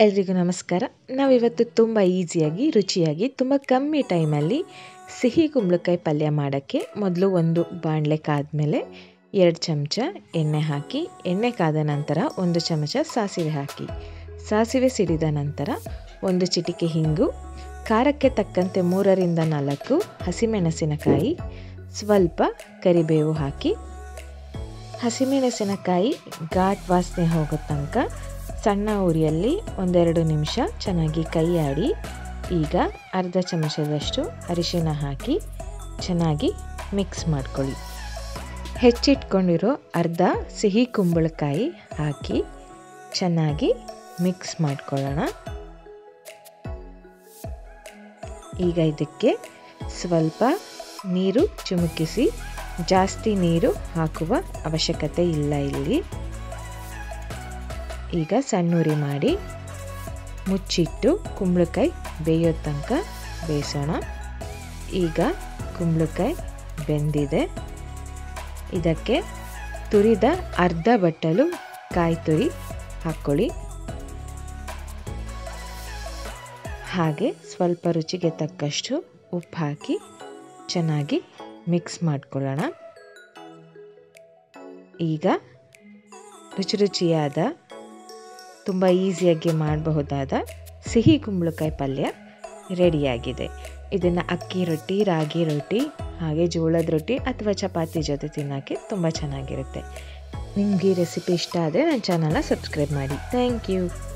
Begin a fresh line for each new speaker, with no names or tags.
ಎಲ್ರಿಗೂ ನಮಸ್ಕಾರ ನಾವಿವತ್ತು ತುಂಬ ಈಸಿಯಾಗಿ ರುಚಿಯಾಗಿ ತುಂಬ ಕಮ್ಮಿ ಟೈಮಲ್ಲಿ ಸಿಹಿ ಕುಂಬಳಕಾಯಿ ಪಲ್ಯ ಮಾಡೋಕ್ಕೆ ಮೊದಲು ಒಂದು ಬಾಣಲೆ ಕಾದ್ಮೇಲೆ ಎರಡು ಚಮಚ ಎಣ್ಣೆ ಹಾಕಿ ಎಣ್ಣೆ ಕಾದ ನಂತರ ಒಂದು ಚಮಚ ಸಾಸಿವೆ ಹಾಕಿ ಸಾಸಿವೆ ಸಿಡಿದ ನಂತರ ಒಂದು ಚಿಟಿಕೆ ಹಿಂಗು ಖಾರಕ್ಕೆ ತಕ್ಕಂತೆ ಮೂರರಿಂದ ನಾಲ್ಕು ಹಸಿಮೆಣಸಿನಕಾಯಿ ಸ್ವಲ್ಪ ಕರಿಬೇವು ಹಾಕಿ ಹಸಿಮೆಣಸಿನಕಾಯಿ ಘಾಟ್ ವಾಸನೆ ಹೋಗೋ ತನಕ ಸಣ್ಣ ಉರಿಯಲ್ಲಿ ಒಂದೆರಡು ನಿಮಿಷ ಚೆನ್ನಾಗಿ ಕೈ ಆಡಿ ಈಗ ಅರ್ಧ ಚಮಚದಷ್ಟು ಅರಿಶಿನ ಹಾಕಿ ಚೆನ್ನಾಗಿ ಮಿಕ್ಸ್ ಮಾಡ್ಕೊಳ್ಳಿ ಹೆಚ್ಚಿಟ್ಕೊಂಡಿರೋ ಅರ್ಧ ಸಿಹಿ ಕುಂಬಳಕಾಯಿ ಹಾಕಿ ಚೆನ್ನಾಗಿ ಮಿಕ್ಸ್ ಮಾಡ್ಕೊಳ್ಳೋಣ ಈಗ ಇದಕ್ಕೆ ಸ್ವಲ್ಪ ನೀರು ಚಿಮುಕಿಸಿ ಜಾಸ್ತಿ ನೀರು ಹಾಕುವ ಅವಶ್ಯಕತೆ ಇಲ್ಲ ಇಲ್ಲಿ ಈಗ ಸಣ್ಣ ಉರಿ ಮಾಡಿ ಮುಚ್ಚಿಟ್ಟು ಕುಂಬಳಕಾಯಿ ಬೇಯೋ ತನಕ ಬೇಯಿಸೋಣ ಈಗ ಕುಂಬಳಕಾಯಿ ಬೆಂದಿದೆ ಇದಕ್ಕೆ ತುರಿದ ಅರ್ಧ ಬಟ್ಟಲು ಕಾಯಿ ತುರಿ ಹಾಕ್ಕೊಳ್ಳಿ ಹಾಗೆ ಸ್ವಲ್ಪ ರುಚಿಗೆ ತಕ್ಕಷ್ಟು ಉಪ್ಪು ಹಾಕಿ ಚೆನ್ನಾಗಿ ಮಿಕ್ಸ್ ಮಾಡ್ಕೊಳ್ಳೋಣ ಈಗ ರುಚಿ ರುಚಿಯಾದ ತುಂಬ ಈಸಿಯಾಗಿ ಮಾಡಬಹುದಾದ ಸಿಹಿ ಕುಂಬಳಕಾಯಿ ಪಲ್ಯ ರೆಡಿಯಾಗಿದೆ ಇದನ್ನು ಅಕ್ಕಿ ರೊಟ್ಟಿ ರಾಗಿ ರೊಟ್ಟಿ ಹಾಗೆ ಜೋಳದ ರೊಟ್ಟಿ ಅಥವಾ ಚಪಾತಿ ಜೊತೆ ತಿನ್ನೋಕ್ಕೆ ತುಂಬ ಚೆನ್ನಾಗಿರುತ್ತೆ ನಿಮಗೆ ಈ ರೆಸಿಪಿ ಇಷ್ಟ ಆದರೆ ನನ್ನ ಚಾನಲ್ನ ಸಬ್ಸ್ಕ್ರೈಬ್ ಮಾಡಿ ಥ್ಯಾಂಕ್ ಯು